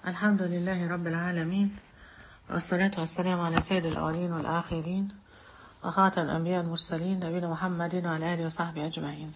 الحمد لله رب العالمين والصلاة والسلام على سيد الأولين والآخرين وخاتم الأنبياء المرسلين نبينا محمد وعلى آله وصحبه أجمعين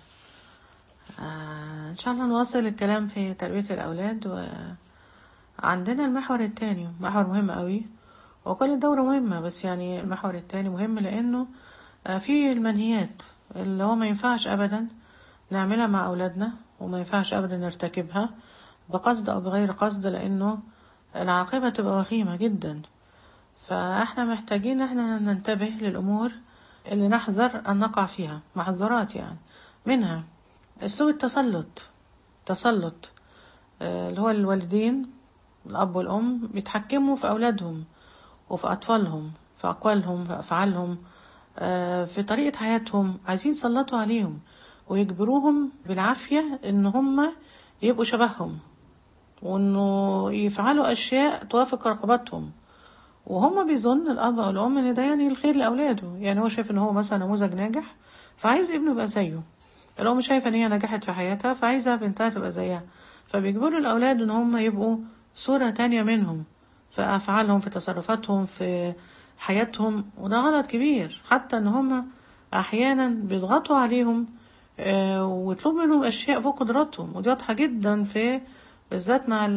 آه إن شاء الله نواصل الكلام في تربية الأولاد وعندنا المحور الثاني محور مهم قوي وكل دورة مهمة بس يعني المحور الثاني مهم لأنه آه في المنهيات اللي هو ما ينفعش أبدا نعملها مع أولادنا وما ينفعش أبدا نرتكبها بقصد أو بغير قصد لأنه العاقبة تبقى وخيمة جدا فاحنا محتاجين احنا ننتبه للأمور اللي نحذر أن نقع فيها محذرات يعني منها أسلوب التسلط تسلط آه، اللي هو الوالدين الأب والأم بيتحكموا في أولادهم وفي أطفالهم في أقوالهم في أفعالهم آه، في طريقة حياتهم عايزين يسلطوا عليهم ويجبروهم بالعافية إن هم يبقوا شبههم وإنه يفعلوا أشياء توافق رغباتهم وهم بيظن الأب أو الأم إن ده يعني الخير لأولاده يعني هو شايف إن هو مثلا نموذج ناجح فعايز ابنه يبقى زيه الأم شايفة إن هي نجحت في حياتها فعايزة بنتها تبقى زيها فبيجبروا الأولاد إن هم يبقوا صورة تانية منهم في أفعالهم في تصرفاتهم في حياتهم وده غلط كبير حتى إن هم أحيانا بيضغطوا عليهم آه، ويطلبوا منهم أشياء فوق قدراتهم ودي واضحة جدا في بالذات مع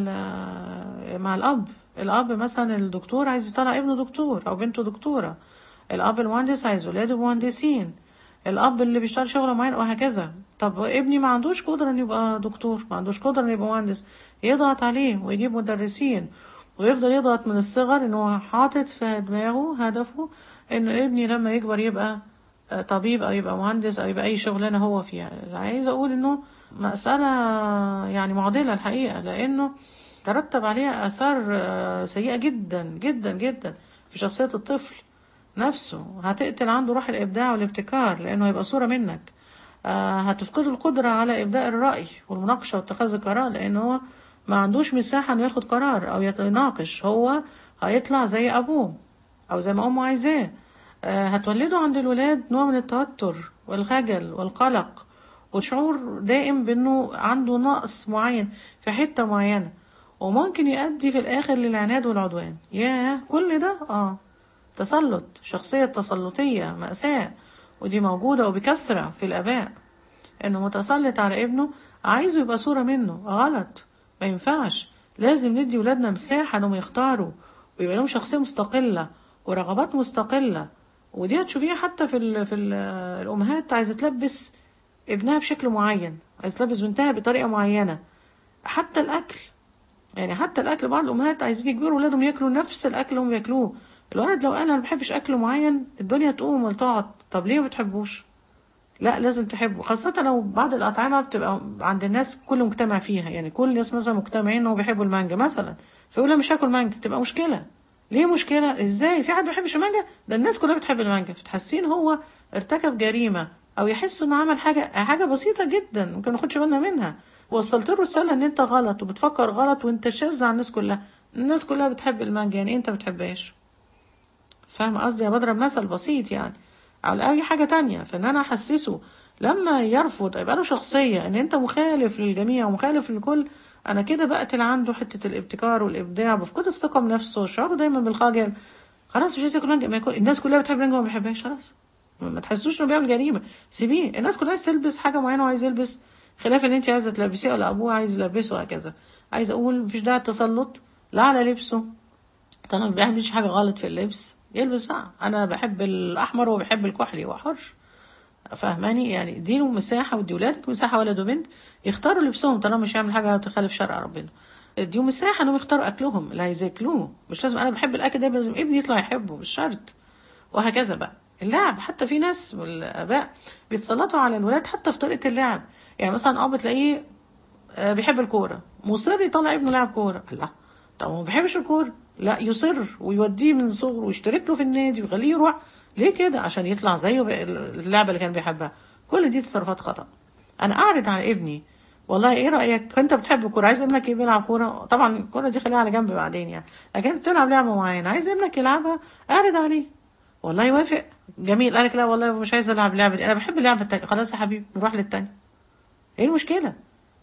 ال- مع الأب الأب مثلا الدكتور عايز يطلع ابنه دكتور أو بنته دكتورة الأب المهندس عايز ولاده مهندسين الأب اللي بيشتغل شغل معين وهكذا طب ابني ما عندوش قدرة إنه يبقى دكتور ما عندوش قدرة إنه يبقى مهندس يضغط عليه ويجيب مدرسين ويفضل يضغط من الصغر إنه حاطط في دماغه هدفه إنه ابني لما يكبر يبقى طبيب أو يبقى مهندس أو يبقى أي شغلانة هو فيها عايزة أقول إنه مسألة يعني معضلة الحقيقة لأنه ترتب عليها آثار آه، سيئة جدا جدا جدا في شخصية الطفل نفسه هتقتل عنده روح الإبداع والابتكار لأنه هيبقى صورة منك آه، هتفقده القدرة على إبداء الرأي والمناقشة واتخاذ القرار لأن هو ما عندوش مساحة إنه ياخد قرار أو يتناقش هو هيطلع زي أبوه أو زي ما أمه عايزاه آه، هتولده عند الولاد نوع من التوتر والخجل والقلق وشعور دائم بأنه عنده نقص معين في حتة معينة وممكن يؤدي في الآخر للعناد والعدوان ياه كل ده آه تسلط شخصية تسلطية مأساة ودي موجودة وبكثرة في الآباء إنه متسلط على ابنه عايزه يبقى صورة منه غلط ما ينفعش لازم ندي ولادنا مساحة إنهم يختاروا ويبقى لهم شخصية مستقلة ورغبات مستقلة ودي هتشوفيها حتى في ال في ال الأمهات عايزة تلبس ابنها بشكل معين عايزة تلبس بنتها بطريقة معينة حتى الأكل يعني حتى الاكل بعض الامهات عايزين يجبروا ولادهم ياكلوا نفس الاكل اللي هم بياكلوه الولد لو قال انا ما بحبش اكل معين الدنيا تقوم وتقعد طب ليه ما بتحبوش لا لازم تحبه خاصة لو بعض الأطعمة بتبقى عند الناس كل مجتمع فيها يعني كل الناس مثلا مجتمعين انهم بيحبوا المانجا مثلا فيقول أنا مش هاكل مانجا تبقى مشكلة ليه مشكلة ازاي في حد ما بيحبش المانجا ده الناس كلها بتحب المانجا فتحسين هو ارتكب جريمة او يحس انه عمل حاجة حاجة بسيطة جدا ممكن ما ناخدش بالنا منها وصلت له رسالة ان انت غلط وبتفكر غلط وانت شاذ عن الناس كلها الناس كلها بتحب المانجا يعني انت بتحبهاش فاهم قصدي انا بضرب مثل بسيط يعني على اي حاجة تانية فان انا احسسه لما يرفض يبقى له شخصية ان انت مخالف للجميع ومخالف للكل انا كده بقتل عنده حتة الابتكار والابداع بفقد الثقة بنفسه وشعوره دايما بالخجل خلاص مش عايز ياكل مانجا ما ياكل الناس كلها بتحب المانجا وما بيحبهاش خلاص ما تحسوش انه بيعمل جريمة سيبيه الناس كلها عايز تلبس حاجة معينة وعايز يلبس خلاف ان انت عايزة تلبسيه ولا ابوه عايز يلبسه وهكذا عايز اقول مفيش داعي التسلط لا على لبسه طالما ما بيعملش حاجة غلط في اللبس يلبس بقى انا بحب الاحمر وبحب الكحلي وحر فاهماني يعني اديله مساحة ودي ولادك مساحة ولد وبنت يختاروا لبسهم طالما مش هيعمل حاجة تخالف شرع ربنا اديهم مساحة انهم يختاروا اكلهم اللي عايز ياكلوه مش لازم انا بحب الاكل ده لازم ابني يطلع يحبه مش شرط وهكذا بقى اللعب حتى في ناس والاباء بيتسلطوا على الولاد حتى في طريقة اللعب يعني مثلا اب تلاقيه آه، بيحب الكورة مصر يطلع ابنه لاعب كورة لا طب هو ما بيحبش الكورة لا يصر ويوديه من صغره ويشترك له في النادي ويخليه يروح ليه كده عشان يطلع زيه بقى اللعبة اللي كان بيحبها كل دي تصرفات خطأ انا اعرض على ابني والله ايه رايك انت بتحب الكوره عايز ابنك يلعب كوره طبعا الكوره دي خليها على جنب بعدين يعني لكن انت بتلعب لعبه معينه عايز ابنك يلعبها اعرض عليه والله يوافق جميل قالك لا والله مش عايز العب اللعبه دي انا بحب اللعبه التانية خلاص يا حبيبي نروح للتانية ايه المشكله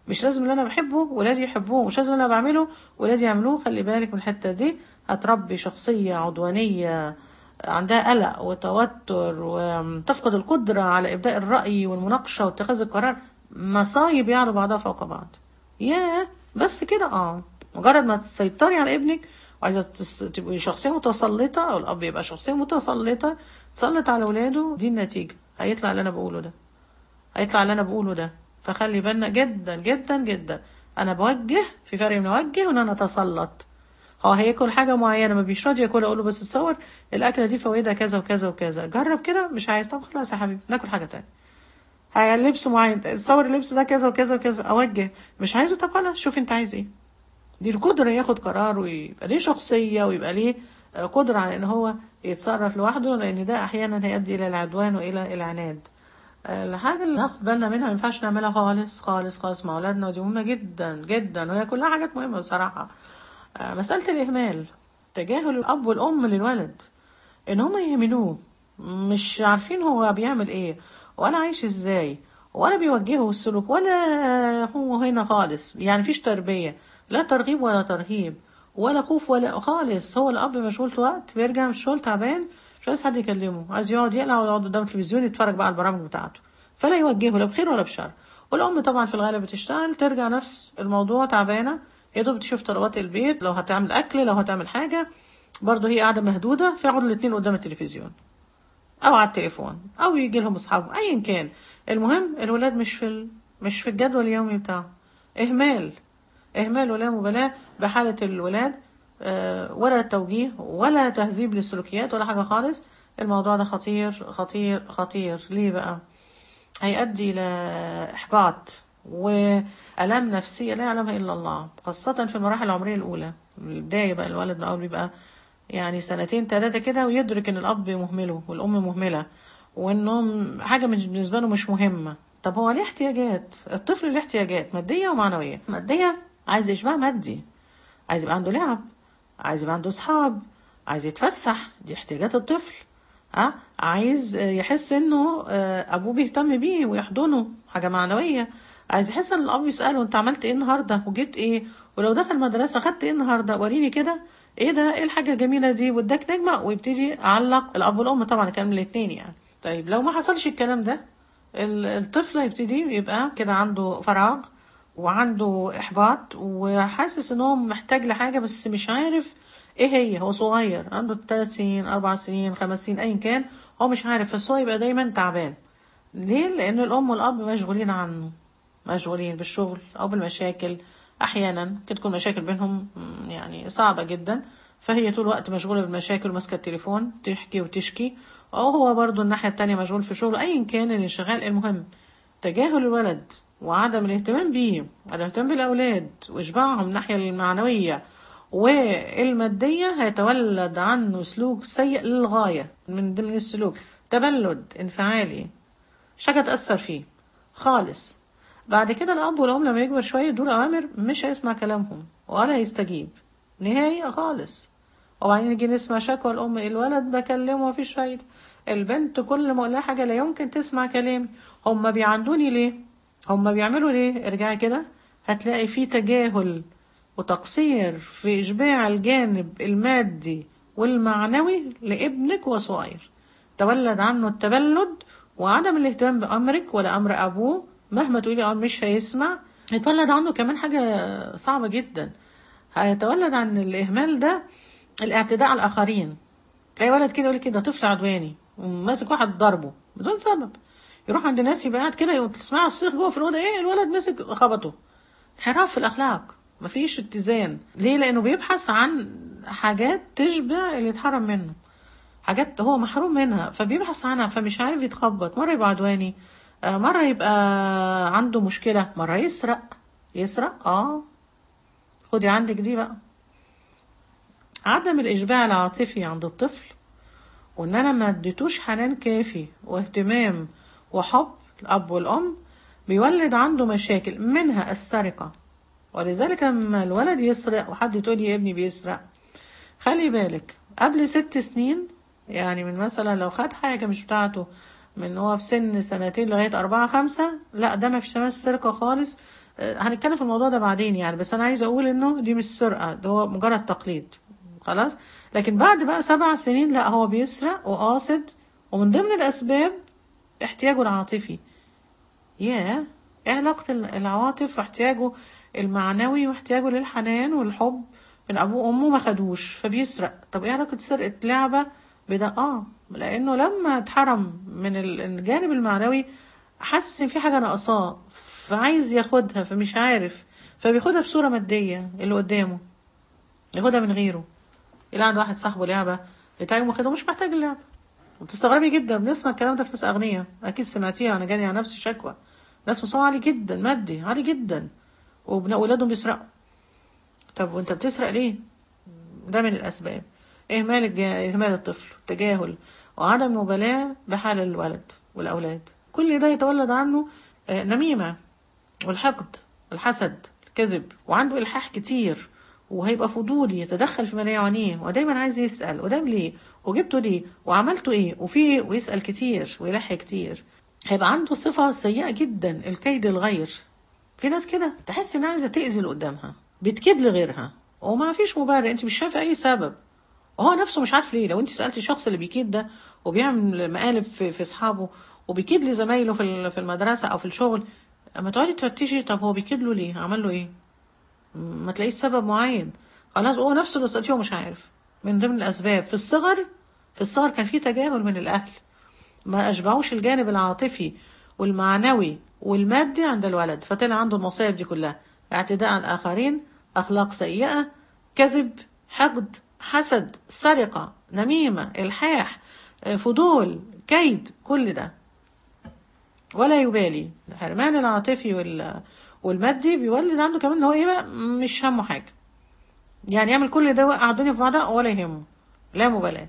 مش لازم اللي انا بحبه ولادي يحبوه مش لازم اللي انا بعمله ولادي يعملوه خلي بالك من الحته دي هتربي شخصيه عدوانيه عندها قلق وتوتر وتفقد القدره على ابداء الراي والمناقشه واتخاذ القرار مصايب يعلو بعضها فوق بعض ياه بس كده اه مجرد ما تسيطري على ابنك وعايزه تس- تبقي شخصيه متسلطه او الاب يبقى شخصيه متسلطه تسلط على اولاده دي النتيجه هيطلع اللي انا بقوله ده هيطلع اللي انا بقوله ده فخلي بالنا جدا جدا جدا انا بوجه في فرق بين اوجه وان انا اتسلط هو هياكل حاجه معينه ما بيش راضي ياكلها اقول له بس تصور الاكله دي فوائدها كذا وكذا وكذا جرب كده مش عايز طب خلاص يا حبيبي ناكل حاجه تانية هي لبس معين تصور اللبس ده كذا وكذا وكذا اوجه مش عايزه طب خلاص شوف انت عايز ايه دي القدرة ياخد قرار ويبقى ليه شخصية ويبقى ليه آه، قدرة على ان هو يتصرف لوحده لان ده احيانا هيؤدي الى العدوان والى العناد آه، الحاجة اللي ناخد بالنا منها ما ينفعش نعملها خالص خالص خالص مع اولادنا ودي مهمة جدا جدا وهي كلها حاجات مهمة بصراحة آه، مسألة الإهمال تجاهل الأب والأم للولد إن هما يهملوه مش عارفين هو بيعمل إيه ولا عايش إزاي ولا بيوجهه السلوك ولا هو هنا خالص يعني مفيش تربية لا ترغيب ولا ترهيب ولا خوف ولا خالص هو الأب مشغول طول الوقت بيرجع من الشغل تعبان مش عايز حد يكلمه عايز يقعد يقلع ويقعد قدام التلفزيون يتفرج بقى على البرامج بتاعته فلا يوجهه لا بخير ولا بشر والأم طبعا في الغالب بتشتغل ترجع نفس الموضوع تعبانة يا دوب تشوف طلبات البيت لو هتعمل أكل لو هتعمل حاجة برضه هي قاعدة مهدودة فيقعدوا الاتنين قدام التلفزيون او على التليفون او يجي لهم اصحابهم ايا كان المهم الولاد مش في ال... مش في الجدول اليومي بتاعهم اهمال اهمال ولا مبالاه بحاله الولاد آه، ولا توجيه ولا تهذيب للسلوكيات ولا حاجه خالص الموضوع ده خطير خطير خطير ليه بقى هيؤدي إلى إحباط وآلام نفسية لا يعلمها إلا الله خاصة في المراحل العمرية الأولى البداية بقى الولد من أول بيبقى يعني سنتين ثلاثة كده ويدرك إن الأب مهمله والأم مهملة وإنهم حاجة مش- بالنسبة له مش مهمة طب هو ليه احتياجات الطفل ليه احتياجات مادية ومعنوية مادية عايز إشباع مادي عايز يبقى عنده لعب عايز يبقى عنده أصحاب عايز يتفسح دي احتياجات الطفل ها عايز آه، يحس انه آه، ابوه بيهتم بيه ويحضنه حاجه معنويه عايز يحس ان الاب يساله انت عملت ايه النهارده وجيت ايه ولو دخل مدرسه خدت ايه النهارده وريني كده ايه ده ايه الحاجه الجميله دي واداك نجمه ويبتدي يعلق الاب والام طبعا كان من الاثنين يعني طيب لو ما حصلش الكلام ده ال- الطفل يبتدي يبقى كده عنده فراغ وعنده احباط وحاسس ان هو محتاج لحاجه بس مش عارف ايه هي هو صغير عنده ثلاث سنين اربع سنين خمس سنين ايا كان هو مش عارف بس هو يبقى دايما تعبان ليه لان الام والاب مشغولين عنه مشغولين بالشغل او بالمشاكل احيانا ممكن تكون مشاكل بينهم مم، يعني صعبه جدا فهي طول الوقت مشغوله بالمشاكل وماسكه التليفون تحكي وتشكي او هو برضو الناحيه التانية مشغول في شغله ايا كان الانشغال المهم تجاهل الولد وعدم الاهتمام بيه الاهتمام بالاولاد واشباعهم من الناحيه المعنويه والماديه هيتولد عنه سلوك سيء للغايه من ضمن السلوك تبلد انفعالي مش حاجه تاثر فيه خالص بعد كده الاب والام لما يكبر شويه دول اوامر مش هيسمع كلامهم ولا هيستجيب نهائي خالص وبعدين نيجي نسمع شكوى الام الولد بكلمه مفيش فايده البنت كل ما اقول لها حاجه لا يمكن تسمع كلامي هم بيعندوني ليه هم بيعملوا ليه ارجعي كده هتلاقي في تجاهل وتقصير في إشباع الجانب المادي والمعنوي لابنك وصغير تولد عنه التبلد وعدم الاهتمام بأمرك ولا أمر أبوه مهما تقولي أه مش هيسمع يتولد عنه كمان حاجة صعبة جدا هيتولد عن الإهمال ده الاعتداء على الآخرين تلاقي ولد كده يقول لك كده طفل عدواني وماسك واحد ضربه بدون سبب يروح عند ناس يبقى قاعد كده تسمع الصيخ جوه في الأوضة إيه الولد مسك خبطه انحراف في الأخلاق مفيش اتزان ليه لأنه بيبحث عن حاجات تشبع اللي اتحرم منه حاجات هو محروم منها فبيبحث عنها فمش عارف يتخبط مرة يبقى عدواني آه، مرة يبقى عنده مشكلة مرة يسرق يسرق اه خدي عندك دي بقى عدم الإشباع العاطفي عند الطفل وإن أنا ما اديتوش حنان كافي واهتمام وحب الأب والأم بيولد عنده مشاكل منها السرقة ولذلك لما الولد يسرق وحد تقول يا ابني بيسرق خلي بالك قبل ست سنين يعني من مثلا لو خد حاجة مش بتاعته من هو في سن سنتين لغاية أربعة خمسة لا ده ما فيش تماس سرقة خالص آه، هنتكلم في الموضوع ده بعدين يعني بس انا عايزه اقول انه دي مش سرقه ده هو مجرد تقليد خلاص لكن بعد بقى سبع سنين لا هو بيسرق وقاصد ومن ضمن الاسباب احتياجه العاطفي ياه ايه علاقة ال- العواطف واحتياجه المعنوي واحتياجه للحنان والحب من ابوه وامه ما خدوش فبيسرق طب ايه علاقة سرقة لعبة بده اه لانه لما اتحرم من ال- الجانب المعنوي حاسس ان في حاجة ناقصاه فعايز ياخدها فمش عارف فبياخدها في صورة مادية اللي قدامه ياخدها من غيره يلاقي عند واحد صاحبه لعبة بتاعي واخدها مش محتاج اللعبة وتستغربي جدا بنسمع الكلام ده في ناس أغنياء أكيد سمعتيها أنا جاني على نفسي شكوى ناس مستوى عالي جدا مادي عالي جدا وابن أولادهم بيسرقوا طب وأنت بتسرق ليه؟ ده من الأسباب إهمال الج... إهمال الطفل تجاهل وعدم مبالاة بحال الولد والأولاد كل ده يتولد عنه آه، نميمة والحقد الحسد الكذب وعنده إلحاح كتير وهيبقى فضولي يتدخل في ما لا يعنيه ودايما عايز يسأل وده ليه وجبته ليه وعملته ايه وفي إيه؟ ويسأل كتير ويلحي كتير هيبقى عنده صفة سيئة جدا الكيد الغير في ناس كده تحس انها عايزة تأذي اللي قدامها بتكيد لغيرها وما فيش مبرر انت مش شايفة اي سبب وهو نفسه مش عارف ليه لو انت سألتي الشخص اللي بيكيد ده وبيعمل مقالب في, في اصحابه وبيكيد لزمايله في ال- في المدرسة او في الشغل اما تقعدي تفتشي طب هو بيكيد له ليه عمل له ايه ما تلاقيش سبب معين خلاص هو نفسه اللي سألتيه هو مش عارف من ضمن الأسباب في الصغر في الصغر كان في تجاهل من الأهل ما أشبعوش الجانب العاطفي والمعنوي والمادي عند الولد فطلع عنده المصايب دي كلها اعتداء على الآخرين أخلاق سيئة كذب حقد حسد سرقة نميمة إلحاح آه، فضول كيد كل ده ولا يبالي الحرمان العاطفي وال والمادي بيولد عنده كمان ان هو ايه بقى مش همه حاجه يعني يعمل كل ده وقع الدنيا في بعضها ولا يهمه لا مبالاه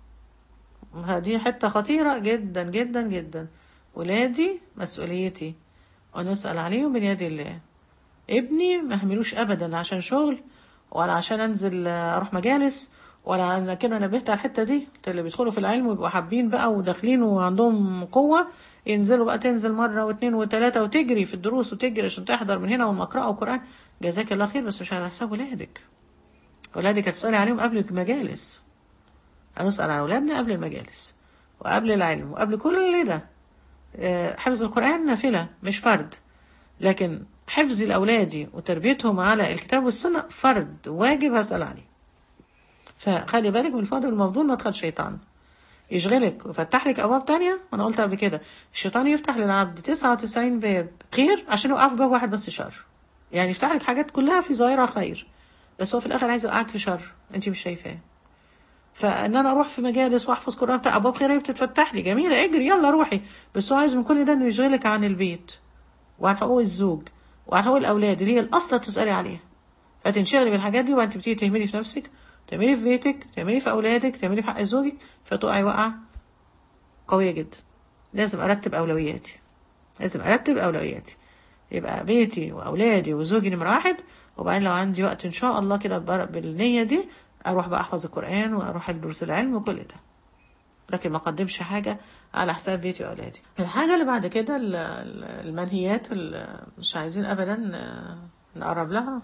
هذه حته خطيره جدا جدا جدا ولادي مسؤوليتي ونسال عليهم من يد الله ابني ما اهملوش ابدا عشان شغل ولا عشان انزل آه، اروح مجالس ولا انا كده نبهت على الحته دي اللي بيدخلوا في العلم ويبقوا حابين بقى وداخلين وعندهم قوه ينزلوا بقى تنزل مره واثنين وثلاثه وتجري في الدروس وتجري عشان تحضر من هنا والمقرأة وقرآن جزاك الله خير بس مش على حساب ولادك ولادك هتسألي عليهم قبل المجالس هنسأل عن أولادنا قبل المجالس وقبل العلم وقبل كل ده آه، حفظ القرآن نافلة مش فرد لكن حفظ الأولاد وتربيتهم على الكتاب والسنة فرد واجب هسأل عليه فخلي بالك من الفضل المفضول مدخل شيطان يشغلك ويفتح لك أبواب تانية أنا قلت قبل كده الشيطان يفتح للعبد 99 باب خير عشان يوقف باب واحد بس شر يعني يفتح لك حاجات كلها في ظاهرها خير بس هو في الآخر عايز يوقعك في شر أنت مش شايفاه فان انا اروح في مجالس واحفظ قران بتاع ابواب خيريه بتتفتح لي جميله اجري يلا روحي بس هو عايز من كل ده انه يشغلك عن البيت وعن حقوق الزوج وعن حقوق الاولاد اللي هي الاصل تسالي عليها فتنشغلي بالحاجات دي وانت بتيجي تهملي في نفسك تعملي في بيتك تعملي في اولادك تعملي في حق زوجك فتقعي وقعه قويه جدا لازم ارتب اولوياتي لازم ارتب اولوياتي يبقى بيتي واولادي وزوجي نمره واحد وبعدين لو عندي وقت ان شاء الله كده بر- بالنيه دي اروح بقى احفظ القران واروح ادرس العلم وكل ده لكن ما اقدمش حاجه على حساب بيتي واولادي الحاجه اللي بعد كده ال- ال- المنهيات اللي مش عايزين ابدا آه، نقرب لها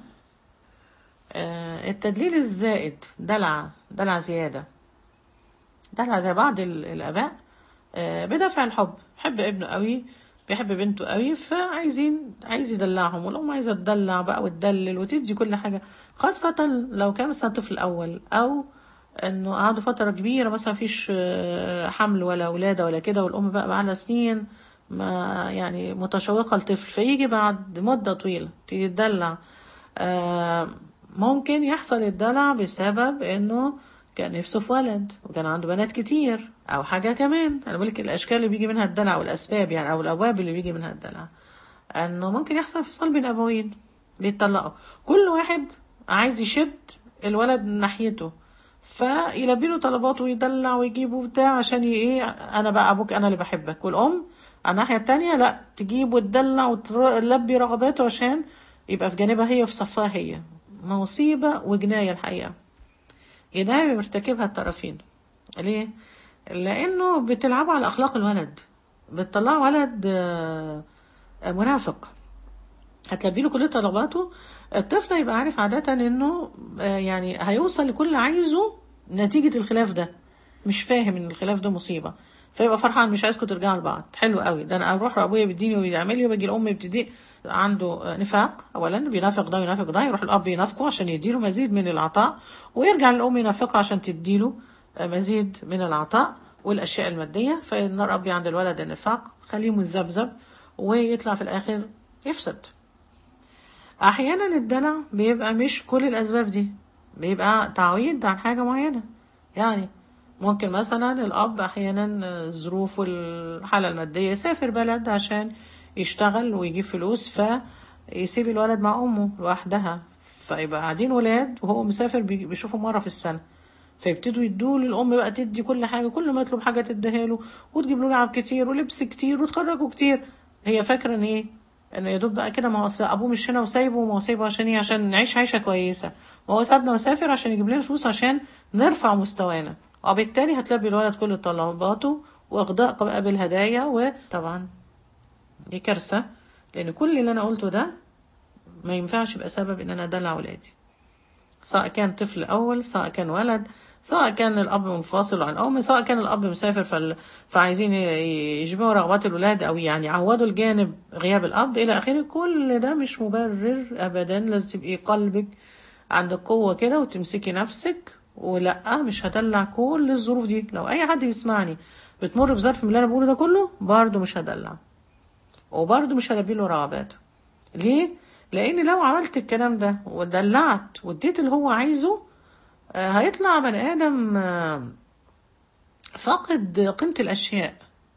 آه، التدليل الزائد دلع دلع زياده دلع زي بعض ال- الاباء آه، بدافع الحب بيحب ابنه قوي بيحب بنته قوي فعايزين عايز يدلعهم والام عايزه تدلع بقى وتدلل وتدي كل حاجه خاصه لو كان مثلا طفل اول او انه قعدوا فتره كبيره مثلا مفيش آه، حمل ولا ولاده ولا كده والام بقى بقالها سنين ما يعني متشوقه لطفل فيجي بعد مده طويله تيجي تدلع آه، ممكن يحصل الدلع بسبب انه كان نفسه في ولد وكان عنده بنات كتير او حاجه كمان انا بقولك الاشكال اللي بيجي منها الدلع والاسباب يعني او الابواب اللي بيجي منها الدلع انه ممكن يحصل انفصال بين ابوين بيتطلقوا كل واحد عايز يشد الولد ناحيته فيلبي له طلباته ويدلع ويجيبه بتاع عشان ي- ايه انا بقى ابوك انا اللي بحبك والام على الناحيه التانية لا تجيب وتدلع وتلبي رغباته عشان يبقى في جانبها هي وفي صفها هي مصيبه وجنايه الحقيقه جناية بيرتكبها الطرفين ليه؟ لأنه بتلعبوا على أخلاق الولد بتطلعوا ولد آه، آه، منافق هتلبي له كل طلباته الطفل هيبقى عارف عادة انه آه، يعني هيوصل لكل اللي عايزه نتيجة الخلاف ده مش فاهم ان الخلاف ده مصيبة فيبقى فرحان مش عايزكم ترجعوا لبعض حلو قوي ده انا اروح لابويا بيديني ويعمل لي وباجي الام بتدي عنده نفاق اولا بينافق ده وينافق ده يروح الاب ينافقه عشان يديله مزيد من العطاء ويرجع للام ينافقه عشان تديله مزيد من العطاء والاشياء الماديه فالنار ربي عند الولد النفاق خليه متذبذب ويطلع في الاخر يفسد احيانا الدلع بيبقى مش كل الاسباب دي بيبقى تعويض عن حاجه معينه يعني ممكن مثلا الاب احيانا ظروف الحاله الماديه يسافر بلد عشان يشتغل ويجيب فلوس فيسيب الولد مع امه لوحدها فيبقى قاعدين ولاد وهو مسافر بي- بيشوفه مره في السنه فيبتدوا يدوا الام بقى تدي كل حاجه كل ما يطلب حاجه تديها له وتجيب له لعب كتير ولبس كتير وتخرجه كتير هي فاكره ان ايه ان يا دوب بقى كده ما هو أصل ابوه مش هنا وسايبه ما هو سايبه عشان ايه عشان نعيش عيشه كويسه ما هو سابنا وسافر عشان يجيب لنا فلوس عشان نرفع مستوانا وبالتالي هتلبي الولد كل طلباته واغضاء بقى بالهدايا وطبعا دي كارثه لان كل اللي انا قلته ده ما ينفعش يبقى سبب ان انا ادلع ولادي سواء كان طفل أول سواء كان ولد سواء كان الأب منفصل عن أم سواء كان الأب مسافر فال... فعايزين ي- يشبعوا رغبات الولاد أو يعني يعوضوا الجانب غياب الأب إلى آخره كل ده مش مبرر أبدا لازم تبقي قلبك عندك قوة كده وتمسكي نفسك ولا مش هدلع كل الظروف دي لو أي حد بيسمعني بتمر بظرف من اللي أنا بقوله ده كله برضه مش هدلع وبرضه مش هلبي له رغباته ليه؟ لأن لو عملت الكلام ده ودلعت واديت اللي هو عايزه آه، هيطلع بني آدم آه، فاقد قيمة الأشياء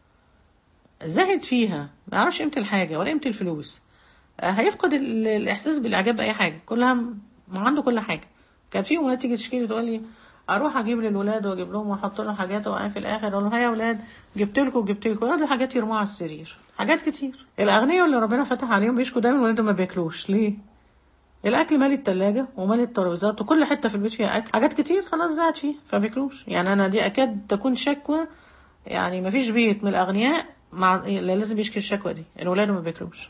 زاهد فيها ما يعرفش قيمة الحاجة ولا قيمة الفلوس آه، هيفقد ال- الإحساس بالإعجاب بأي حاجة كلها م- ما عنده كل حاجة كان في أمهات تيجي تشكي لي تقول لي أروح أجيب للولاد وأجيب لهم وأحط لهم حاجات وبعدين في الآخر أقول لهم ها يا ولاد جبت لكم جبت لكم ياخدوا حاجات يرموها على السرير حاجات كتير الأغنياء اللي ربنا فتح عليهم بيشكوا دايما ولادهم ما بياكلوش ليه؟ الاكل مالي التلاجة ومالي الترابيزات وكل حته في البيت فيها اكل حاجات كتير خلاص زعت فيه فبياكلوش يعني انا دي اكاد تكون شكوى يعني ما فيش بيت من الاغنياء مع اللي لازم يشكي الشكوى دي ان ولاده ما بياكلوش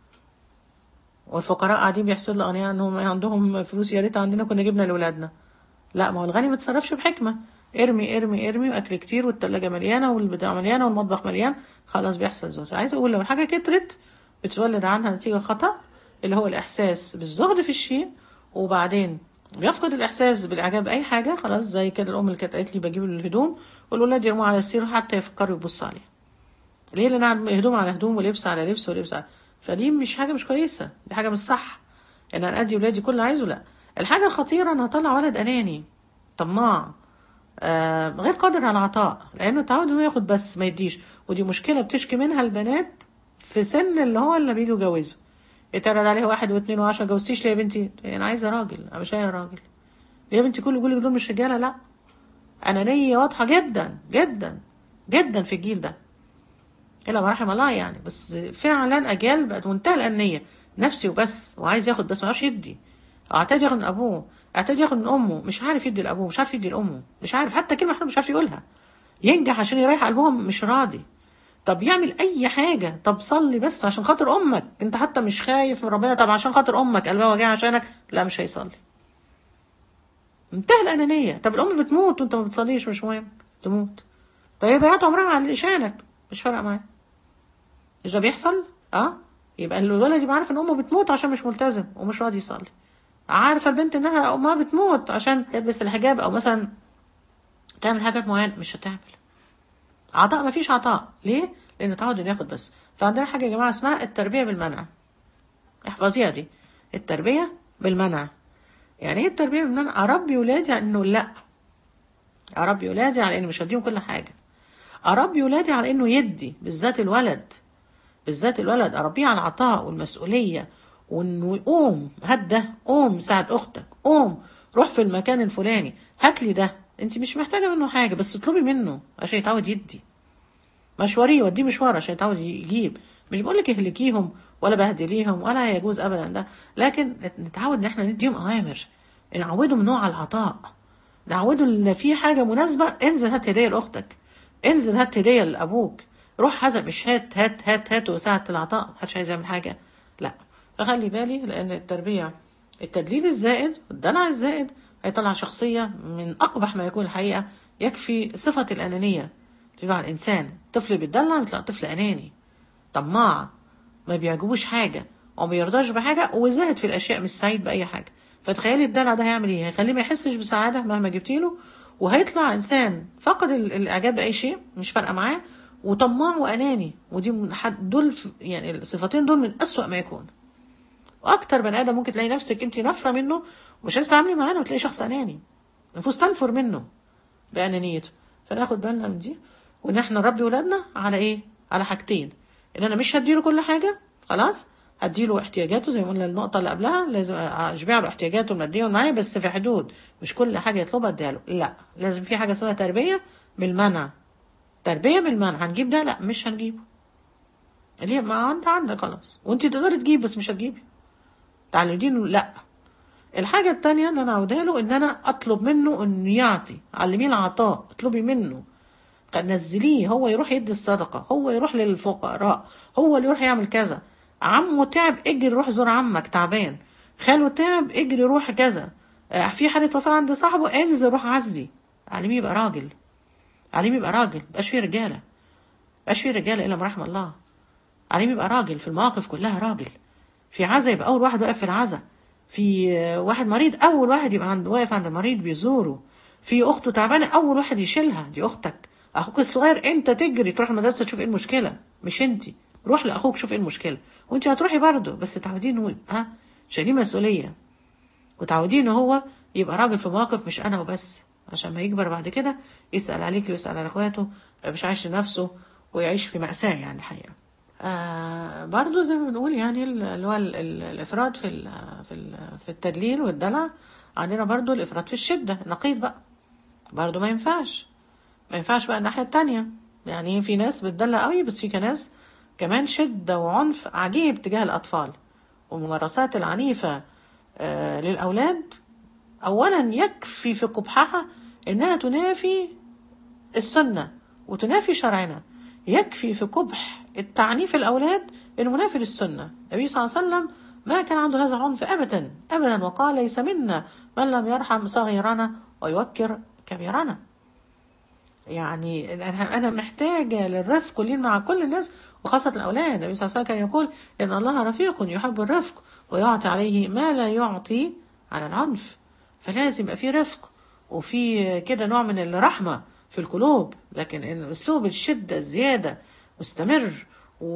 والفقراء قاعدين بيحسدوا الاغنياء انهم عندهم فلوس يا ريت عندنا كنا جبنا لاولادنا لا ما هو الغني ما تصرفش بحكمه ارمي ارمي ارمي واكل كتير والتلاجة مليانه والبتاع مليانه والمطبخ مليان خلاص بيحصل زهد عايز اقول لو الحاجه كترت بتولد عنها نتيجه خطأ اللي هو الاحساس بالزهد في الشيء وبعدين بيفقد الاحساس بالاعجاب باي حاجه خلاص زي كده الام اللي كانت قالت لي بجيب الهدوم والولاد يرموها على السرير حتى يفكروا يبصوا عليها ليه لان أنا هدوم على هدوم ولبس على لبس ولبس على فدي مش حاجه مش كويسه دي حاجه مش صح ان انا ادي ولادي كل اللي عايزه لا الحاجه الخطيره ان اطلع ولد اناني طماع آه غير قادر على العطاء لانه اتعود انه ياخد بس ما يديش ودي مشكله بتشكي منها البنات في سن اللي هو اللي بيجوا يجوزوا يتعرض عليه واحد واثنين وعشرة جوزتيش ليه يا بنتي انا عايزه راجل انا مش عايزه راجل ليه يا بنتي كل جولك دول مش رجاله لا انانيه واضحه جدا جدا جدا في الجيل ده الا ما رحم الله يعني بس فعلا اجيال بقت منتهى الانانيه نفسي وبس وعايز ياخد بس ما يعرفش يدي اعتاد ياخد من ابوه اعتاد ياخد من امه مش عارف يدي لابوه مش عارف يدي لامه مش عارف حتى كلمه حلوه مش عارف يقولها ينجح عشان يريح قلبهم مش راضي طب يعمل اي حاجه طب صلي بس عشان خاطر امك انت حتى مش خايف من ربنا طب عشان خاطر امك قلبها وجع عشانك لا مش هيصلي انتهى الانانيه طب الام بتموت وانت ما بتصليش مش مهم تموت طب هي ضيعت عمرها على عشانك مش فارقه معاه مش ده بيحصل اه يبقى الولد يبقى عارف ان امه بتموت عشان مش ملتزم ومش راضي يصلي عارفه البنت انها امها بتموت عشان تلبس الحجاب او مثلا تعمل حاجات معينه مش هتعمل عطاء ما فيش عطاء ليه لانه تعود انه ياخد بس فعندنا حاجه يا جماعه اسمها التربيه بالمنع احفظيها دي التربيه بالمنع يعني ايه التربيه بالمنع اربي ولادي على انه لا اربي ولادي على انه مش هديهم كل حاجه اربي ولادي على انه يدي بالذات الولد بالذات الولد اربيه على العطاء والمسؤوليه وانه يقوم هات ده قوم ساعد اختك قوم روح في المكان الفلاني هات لي ده انت مش محتاجه منه حاجه بس اطلبي منه عشان يتعود يدي مشواريه وديه مشوار عشان يتعود يجيب مش بقول لك اهلكيهم ولا بهدليهم ولا يجوز ابدا ده لكن نتعود ان احنا نديهم اوامر نعودهم نوع على العطاء نعوده ان في حاجه مناسبه انزل هات هديه لاختك انزل هات هديه لابوك روح هذا مش هات هات هات هات وساعة العطاء محدش عايز يعمل حاجه لا فخلي بالي لان التربيه التدليل الزائد والدلع الزائد هيطلع شخصيه من اقبح ما يكون الحقيقه يكفي صفه الانانيه تبع الانسان طفل بيتدلع بتلاقي طفل اناني طماع ما بيعجبوش حاجه وما بيرضاش بحاجه وزاهد في الاشياء مش سعيد باي حاجه فتخيلي الدلع ده هيعمل ايه هيخليه ما يحسش بسعاده مهما جبتي له وهيطلع انسان فقد ال- الاعجاب باي شيء مش فارقه معاه وطماع واناني ودي من حد دول ف- يعني الصفتين دول من اسوأ ما يكون واكتر بني ادم ممكن تلاقي نفسك انت نافره منه ومش عايز تتعاملي معاه وتلاقي شخص اناني نفوس تنفر منه بانانيته فناخد بالنا من دي وان احنا نربي ولادنا على ايه على حاجتين ان انا مش هديله كل حاجه خلاص هديله احتياجاته زي ما قلنا النقطه اللي قبلها لازم اشبع له احتياجاته الماديه والمعنويه بس في حدود مش كل حاجه يطلبها اديها له لا لازم في حاجه اسمها تربيه بالمنع تربيه بالمنع هنجيب ده لا مش هنجيبه ليه ما انت عندك خلاص وانت تقدري تجيب بس مش هتجيبي تعلمينه لا الحاجة التانية ان انا عاودها له ان انا اطلب منه انه يعطي علميه العطاء اطلبي منه نزليه هو يروح يدي الصدقة هو يروح للفقراء هو اللي يروح يعمل كذا عمه تعب اجري روح زور عمك تعبان خاله تعب اجري روح كذا آه، في حالة وفاة عند صاحبه انزل روح عزي علميه يبقى راجل علميه يبقى راجل مبقاش فيه رجالة مبقاش فيه رجالة الا من رحم الله علميه يبقى راجل في المواقف كلها راجل في عزا يبقى اول واحد واقف في العزا في آه، واحد مريض اول واحد يبقى عند واقف عند المريض بيزوره في اخته تعبانه اول واحد يشيلها دي اختك اخوك الصغير انت تجري تروح المدرسه تشوف ايه المشكله مش انت روح لاخوك شوف ايه المشكله وانت هتروحي برضه بس تعودين انه ها شايلين مسؤوليه وتعودين ان هو يبقى راجل في مواقف مش انا وبس عشان ما يكبر بعد كده يسال عليك ويسال على اخواته مش عايش لنفسه ويعيش في مأساة يعني الحقيقة آه برضو زي ما بنقول يعني ال- اللي هو ال- ال- الإفراط في ال في ال في التدليل والدلع عندنا برضو الإفراط في الشدة نقيض بقى برضو ما ينفعش ما ينفعش بقى الناحية التانية يعني في ناس بتدلع قوي بس في ناس كمان شدة وعنف عجيب تجاه الأطفال والممارسات العنيفة آه للأولاد أولا يكفي في قبحها إنها تنافي السنة وتنافي شرعنا يكفي في قبح التعنيف الأولاد إنه منافي للسنة النبي صلى الله عليه وسلم ما كان عنده هذا العنف أبدا أبدا وقال ليس منا من لم يرحم صغيرنا ويوكر كبيرنا يعني أنا أنا محتاجة للرفق واللين مع كل الناس وخاصة الأولاد النبي صلى الله عليه وسلم كان يقول إن الله رفيق يحب الرفق ويعطي عليه ما لا يعطي على العنف فلازم يبقى في رفق وفي كده نوع من الرحمة في القلوب لكن إن أسلوب الشدة الزيادة مستمر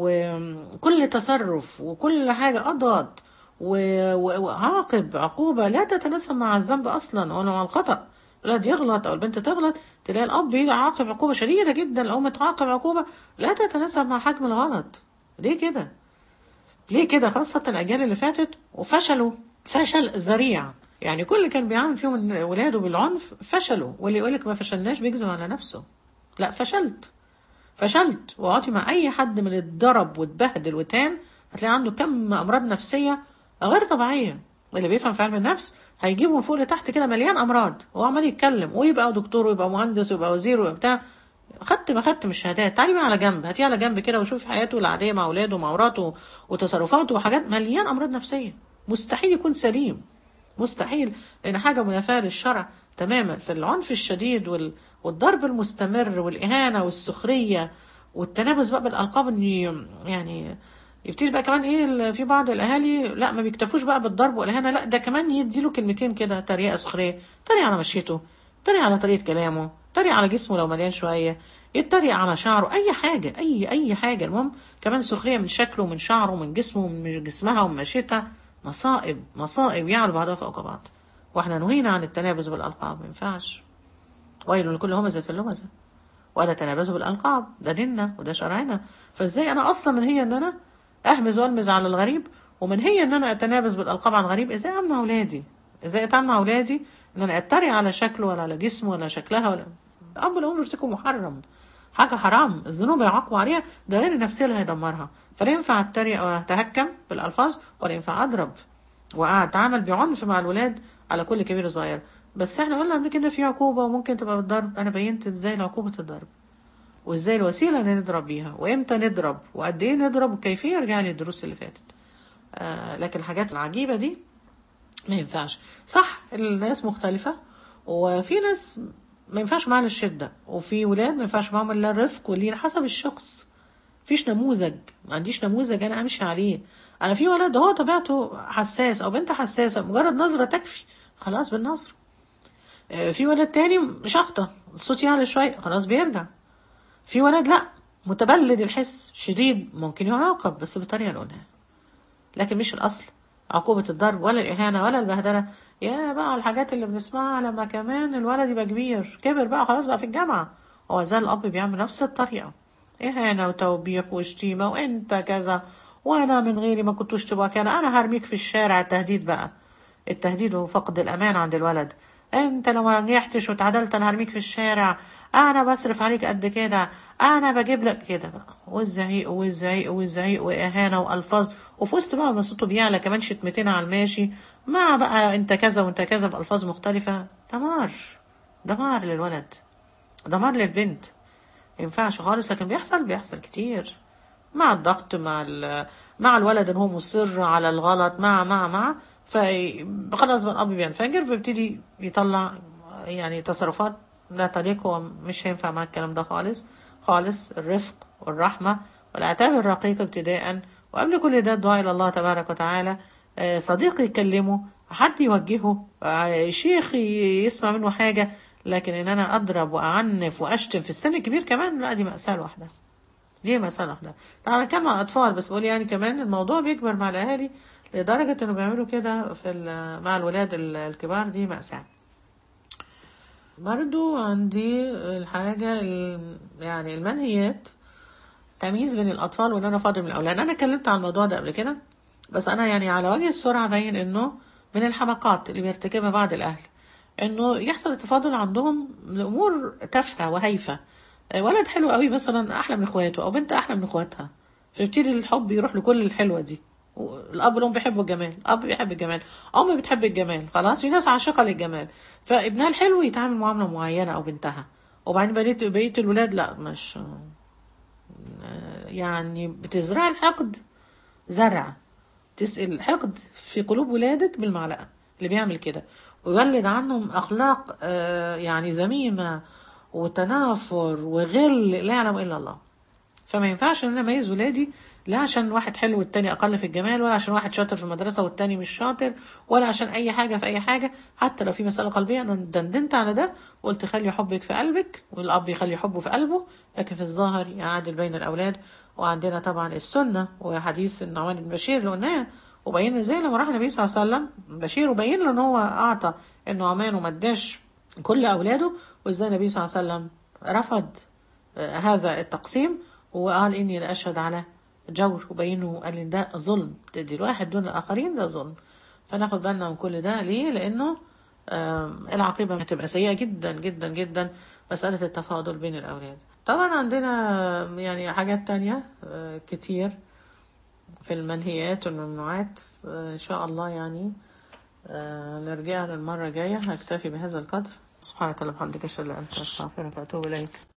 وكل تصرف وكل حاجة أضغط و- و- وعاقب عقوبة لا تتناسب مع الذنب أصلا ولا مع الخطأ الولد يغلط أو البنت تغلط تلاقي الأب يجي عاقب عقوبة شديدة جدا الأم تعاقب عقوبة لا تتناسب مع حجم الغلط ليه كده؟ ليه كده خاصة الأجيال اللي فاتت وفشلوا فشل ذريع يعني كل اللي كان بيعامل فيهم إن ولاده بالعنف فشلوا واللي يقولك ما فشلناش بيكذب على نفسه لا فشلت فشلت وقعدتي مع أي حد من الضرب واتبهدل وتان هتلاقي عنده كم أمراض نفسية غير طبيعية اللي بيفهم في علم النفس هيجيبه من فوق لتحت كده مليان أمراض وهو عمال يتكلم ويبقى دكتور ويبقى مهندس ويبقى وزير ويبقى بتاع خدت ما خدت من الشهادات تعالي بقى على جنب هاتيه على جنب كده وشوفي حياته العادية مع أولاده ومع مراته وتصرفاته وحاجات مليان أمراض نفسية مستحيل يكون سليم مستحيل لأن حاجة منافاة للشرع تماما في العنف الشديد وال... والضرب المستمر والإهانة والسخرية والتنابز بقى بالألقاب إن ي- يعني يبتدي بقى كمان ايه ال- في بعض الاهالي لا ما بيكتفوش بقى بالضرب والاهانه لا ده كمان يديله كلمتين كده تريقه سخريه تريق على مشيته تريق على طريقه كلامه تريق على جسمه لو مليان شويه يتريق على شعره اي حاجه اي اي حاجه المهم كمان سخريه من شكله من شعره من جسمه من جسمها ومن مشيتها مصائب مصائب يعلو بعضها فوق بعض واحنا نهينا عن التنابز بالالقاب ما ينفعش ويل لكل همزه لمزه ولا تنابزوا بالالقاب ده ديننا وده شرعنا فازاي انا اصلا من هي ان انا اهمز والمز على الغريب ومن هي ان انا اتنابز بالالقاب عن الغريب ازاي امنع اولادي ازاي اتمنع اولادي ان انا اتريق على شكله ولا على جسمه ولا شكلها ولا اب الامر ارتكب محرم حاجه حرام الذنوب يعاقبوا عليها ده غير النفسيه اللي هيدمرها فلا ينفع اتريق واتهكم بالالفاظ ولا ينفع اضرب واتعامل بعنف مع الولاد على كل كبير وصغير بس احنا قلنا قبل كده في عقوبه وممكن تبقى بالضرب انا بينت ازاي عقوبه الضرب وازاي الوسيله اللي نضرب بيها وامتى نضرب وقد ايه نضرب وكيفيه ارجع لي الدروس اللي فاتت آه لكن الحاجات العجيبة دي ما ينفعش صح الناس مختلفة وفي ناس ما ينفعش معاها الشدة وفي ولاد ما ينفعش معاهم الا الرفق واللين حسب الشخص مفيش نموذج ما عنديش نموذج انا امشي عليه انا في ولد هو طبيعته حساس او بنت حساسة مجرد نظرة تكفي خلاص بالنظرة آه، في ولد تاني شخطة الصوت يعلى شوية خلاص بيرجع في ولد لا متبلد الحس شديد ممكن يعاقب بس بالطريقة اللي قلناها لكن مش الأصل عقوبة الضرب ولا الإهانة ولا البهدلة يا بقى الحاجات اللي بنسمعها لما كمان الولد يبقى كبير كبر بقى خلاص بقى في الجامعة هو زي الأب بيعمل نفس الطريقة إهانة وتوبيخ وشتيمة وأنت كذا وأنا من غيري ما كنتوش تبقى كذا أنا هرميك في الشارع التهديد بقى التهديد وفقد الأمان عند الولد أنت لو ما نجحتش واتعدلت أنا هرميك في الشارع أنا بصرف عليك قد كده أنا بجيب لك كده بقى والزعيق والزعيق والزعيق وإهانة وألفاظ وفي وسط بقى ما صوته بيعلى كمان شتمتين على الماشي مع بقى أنت كذا وأنت كذا بألفاظ مختلفة دمار دمار للولد دمار للبنت ينفعش خالص لكن بيحصل بيحصل كتير مع الضغط مع ال- مع الولد ان هو مصر على الغلط مع مع مع فخلاص بقى الاب بينفجر بيبتدي يطلع يعني تصرفات لا تليق هو مش هينفع مع الكلام ده خالص خالص الرفق والرحمة والعتاب الرقيق ابتداء وقبل كل ده الدعاء إلى الله تبارك وتعالى آه، صديق يكلمه حد يوجهه آه، شيخ ي- يسمع منه حاجة لكن ان انا اضرب واعنف واشتم في السن الكبير كمان لا دي مأساة لوحدها دي مسألة واحدة طبعا كان مع أطفال بس بقول يعني كمان الموضوع بيكبر مع الأهالي لدرجة إنه بيعملوا كده في ال- مع الولاد ال- الكبار دي مأساة برضو عندي الحاجة ال- يعني المنهيات تمييز بين الأطفال وإن أنا فاضل من الأولاد أنا اتكلمت عن الموضوع ده قبل كده بس أنا يعني على وجه السرعة باين إنه من الحماقات اللي بيرتكبها بعض الأهل إنه يحصل التفاضل عندهم لأمور تافهة وهايفة ولد حلو قوي مثلا أحلى من إخواته أو بنت أحلى من إخواتها فيبتدي الحب يروح لكل الحلوة دي الأب والأم بيحبوا الجمال الأب بيحب الجمال أم بتحب الجمال خلاص في ناس عاشقة للجمال فابنها الحلو يتعامل معاملة معينة أو بنتها وبعدين بقية بقية الولاد لا مش يعني بتزرع الحقد زرع تسقي الحقد في قلوب ولادك بالمعلقة اللي بيعمل كده ويولد عنهم أخلاق آه، يعني ذميمة وتنافر وغل لا يعلم إلا الله فما ينفعش ان انا اميز ولادي لا عشان واحد حلو والتاني اقل في الجمال ولا عشان واحد شاطر في المدرسه والتاني مش شاطر ولا عشان اي حاجه في اي حاجه حتى لو في مساله قلبيه انا دندنت على ده وقلت خلي حبك في قلبك والاب يخلي حبه في قلبه لكن في الظاهر يعادل بين الاولاد وعندنا طبعا السنه وحديث النعمان بن بشير اللي قلناه وبين ازاي لما راح النبي صلى الله عليه وسلم بشير وبين له ان هو اعطى النعمان وما اداش كل اولاده وازاي النبي صلى الله عليه وسلم رفض آه، هذا التقسيم وقال إني لا أشهد على جور وبينه قال إن ده ظلم تدي الواحد دون الآخرين ده ظلم فناخد بالنا من كل ده ليه؟ لأنه آم، العاقبة هتبقى سيئة جدا جدا جدا مسألة التفاضل بين الأولاد طبعا عندنا يعني حاجات تانية آه، كتير في المنهيات والممنوعات آه، إن شاء الله يعني آه، نرجع للمرة الجاية هكتفي بهذا القدر سبحانك اللهم وبحمدك أشهد أن لا إله إلا أنت أستغفرك وأتوب إليك